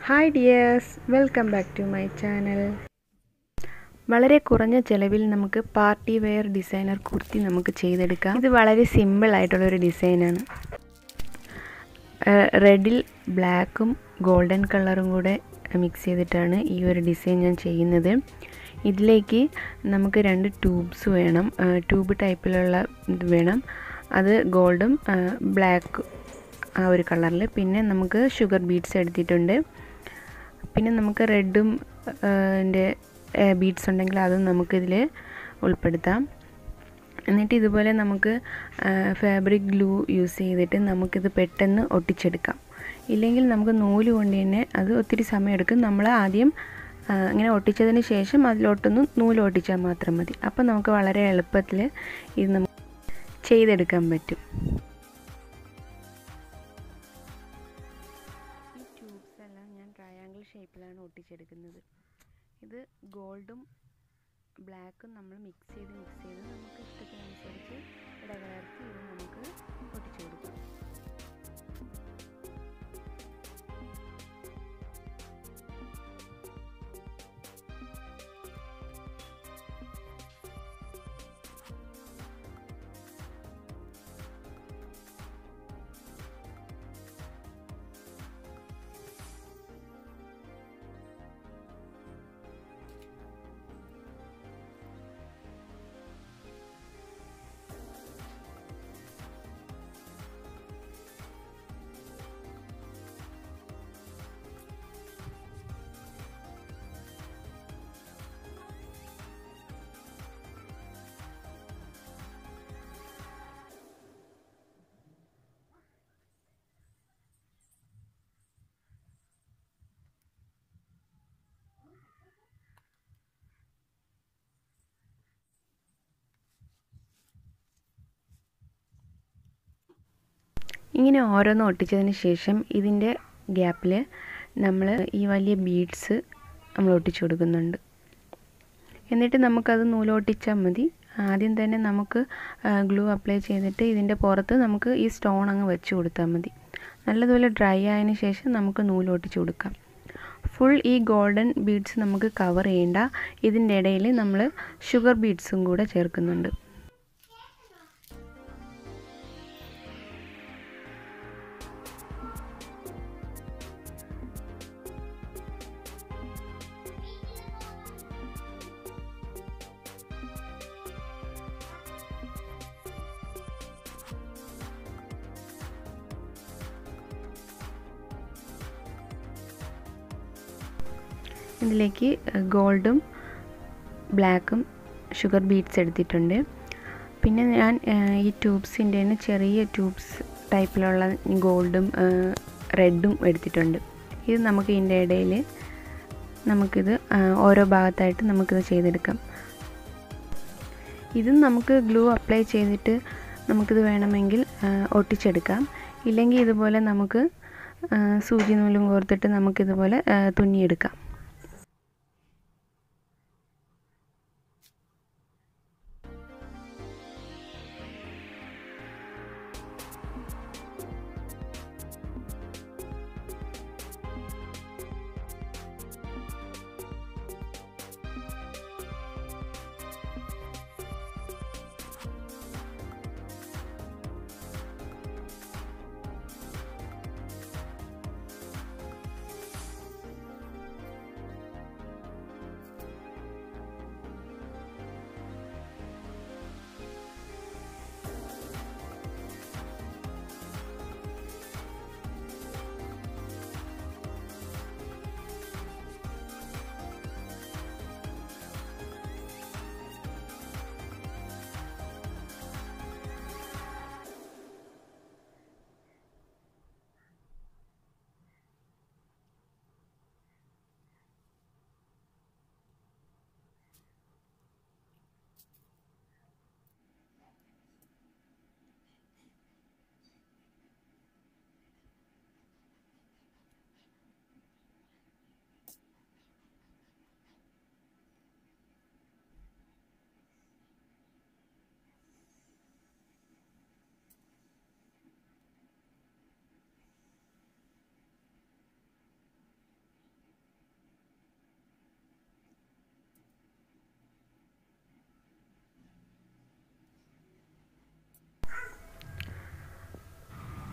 hi dears welcome back to my channel വളരെ കുറഞ്ഞ ചിലവിൽ നമുക്ക് പാർട്ടി വെയർ ഡിസൈനർ കുർത്തി നമുക്ക് ചെയ്തെടുക്കാം ഇത് വളരെ സിമ്പിൾ ആയിട്ടുള്ളൊരു ഡിസൈനാണ് റെഡിൽ ബ്ലാക്കും ഗോൾഡൻ കളറും കൂടെ മിക്സ് ചെയ്തിട്ടാണ് ഈ ഒരു ഡിസൈൻ ഞാൻ ചെയ്യുന്നത് ഇതിലേക്ക് നമുക്ക് രണ്ട് ട്യൂബ്സ് വേണം ട്യൂബ് ടൈപ്പിലുള്ള ഇത് വേണം അത് ഗോൾഡും ബ്ലാക്ക് ആ ഒരു കളറിൽ പിന്നെ നമുക്ക് ഷുഗർ ബീഡ്സ് എടുത്തിട്ടുണ്ട് പിന്നെ നമുക്ക് റെഡും ൻ്റെ ബീഡ്സ് ഉണ്ടെങ്കിൽ അതും നമുക്കിതിൽ ഉൾപ്പെടുത്താം എന്നിട്ട് ഇതുപോലെ നമുക്ക് ഫാബ്രിക് ഗ്ലൂ യൂസ് ചെയ്തിട്ട് നമുക്കിത് പെട്ടെന്ന് ഒട്ടിച്ചെടുക്കാം ഇല്ലെങ്കിൽ നമുക്ക് നൂല് കൊണ്ട് തന്നെ അത് ഒത്തിരി സമയമെടുക്കും നമ്മൾ ആദ്യം ഇങ്ങനെ ഒട്ടിച്ചതിന് ശേഷം അതിലോട്ടൊന്ന് നൂല് ഒട്ടിച്ചാൽ മാത്രം മതി അപ്പോൾ നമുക്ക് വളരെ എളുപ്പത്തിൽ ഇത് നമുക്ക് ചെയ്തെടുക്കാൻ പറ്റും ഈ ട്യൂബ്സ് എല്ലാം ഞാൻ ട്രയാങ്കിൾ ഷേപ്പിലാണ് ഒട്ടിച്ചെടുക്കുന്നത് ഇത് ഗോൾഡും ബ്ലാക്കും നമ്മൾ മിക്സ് ചെയ്ത് മിക്സ് ചെയ്ത് നമുക്ക് ഇഷ്ടത്തിനനുസരിച്ച് ഇടകലർത്തി ഇത് നമുക്ക് ഒട്ടിച്ചു കൊടുക്കാം ഇങ്ങനെ ഓരോന്ന് ഒട്ടിച്ചതിന് ശേഷം ഇതിൻ്റെ ഗ്യാപ്പിൽ നമ്മൾ ഈ വലിയ ബീഡ്സ് നമ്മൾ ഒട്ടിച്ചു കൊടുക്കുന്നുണ്ട് എന്നിട്ട് നമുക്കത് നൂലൊട്ടിച്ചാൽ മതി ആദ്യം തന്നെ നമുക്ക് ഗ്ലൂ അപ്ലൈ ചെയ്തിട്ട് ഇതിൻ്റെ പുറത്ത് നമുക്ക് ഈ സ്റ്റോൺ അങ്ങ് വെച്ച് കൊടുത്താൽ മതി നല്ലതുപോലെ ഡ്രൈ ആയതിന് ശേഷം നമുക്ക് നൂലൊട്ടിച്ച് കൊടുക്കാം ഫുൾ ഈ ഗോൾഡൻ ബീഡ്സ് നമുക്ക് കവർ ചെയ്യേണ്ട ഇതിൻ്റെ ഇടയിൽ നമ്മൾ ഷുഗർ ബീഡ്സും കൂടെ ചേർക്കുന്നുണ്ട് ഇതിലേക്ക് ഗോൾഡും ബ്ലാക്കും ഷുഗർ ബീഡ്സ് എടുത്തിട്ടുണ്ട് പിന്നെ ഞാൻ ഈ ട്യൂബ്സിൻ്റെ തന്നെ ചെറിയ ട്യൂബ്സ് ടൈപ്പിലുള്ള ഗോൾഡും റെഡും എടുത്തിട്ടുണ്ട് ഇത് നമുക്ക് ഇതിൻ്റെ ഇടയിൽ നമുക്കിത് ഓരോ ഭാഗത്തായിട്ട് നമുക്കിത് ചെയ്തെടുക്കാം ഇതും നമുക്ക് ഗ്ലൂ അപ്ലൈ ചെയ്തിട്ട് നമുക്കിത് വേണമെങ്കിൽ ഒട്ടിച്ചെടുക്കാം ഇല്ലെങ്കിൽ ഇതുപോലെ നമുക്ക് സൂചി നൂലും കോർത്തിട്ട് നമുക്കിതുപോലെ തുന്നിയെടുക്കാം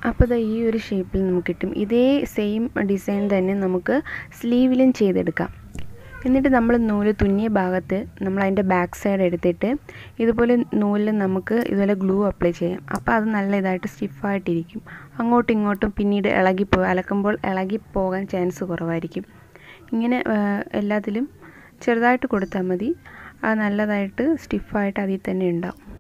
അപ്പോൾ ദാ ഈ ഒരു ഷേപ്പിൽ നമുക്ക് കിട്ടും ഇതേ സെയിം ഡിസൈൻ തന്നെ നമുക്ക് സ്ലീവിലും ചെയ്തെടുക്കാം എന്നിട്ട് നമ്മൾ നൂല് തുന്നിയ ഭാഗത്ത് നമ്മൾ അതിൻ്റെ ബാക്ക് സൈഡ് എടുത്തിട്ട് ഇതുപോലെ നൂലിൽ നമുക്ക് ഇതുപോലെ ഗ്ലൂ അപ്ലൈ ചെയ്യാം അപ്പോൾ അത് നല്ല ഇതായിട്ട് സ്റ്റിഫായിട്ടിരിക്കും അങ്ങോട്ടും ഇങ്ങോട്ടും പിന്നീട് ഇളകിപ്പോ അലക്കുമ്പോൾ ഇളകിപ്പോകാൻ ചാൻസ് കുറവായിരിക്കും ഇങ്ങനെ എല്ലാത്തിലും ചെറുതായിട്ട് കൊടുത്താൽ മതി അത് നല്ലതായിട്ട് സ്റ്റിഫായിട്ട് അതിൽ തന്നെ ഉണ്ടാവും